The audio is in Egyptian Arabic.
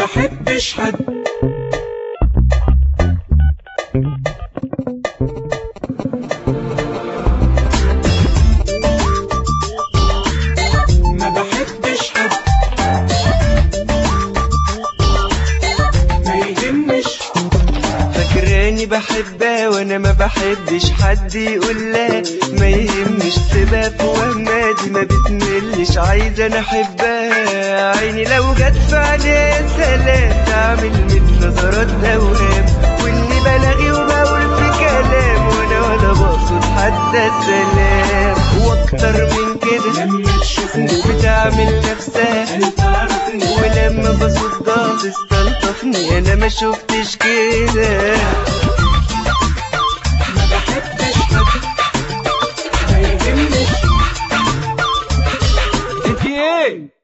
بحبش حد ما بحبش حد ما يهمش فاكراني بحبها وانا ما بحبش حد يقول لا ما يهمش تبقى في وهماتي ما بتملش عايزة انا احبها عيني لو جت في عليها سلام تعمل مثل نظرات اوهام واني بلاغي وبقول في كلام وانا ولا بقصد حتى السلام واكتر من كده لما تشوفني بتعمل نفسها انت عارفني ولما بصدها تستلطفني انا ما شفتش كده ما بحبش حد ما يهمش انت ايه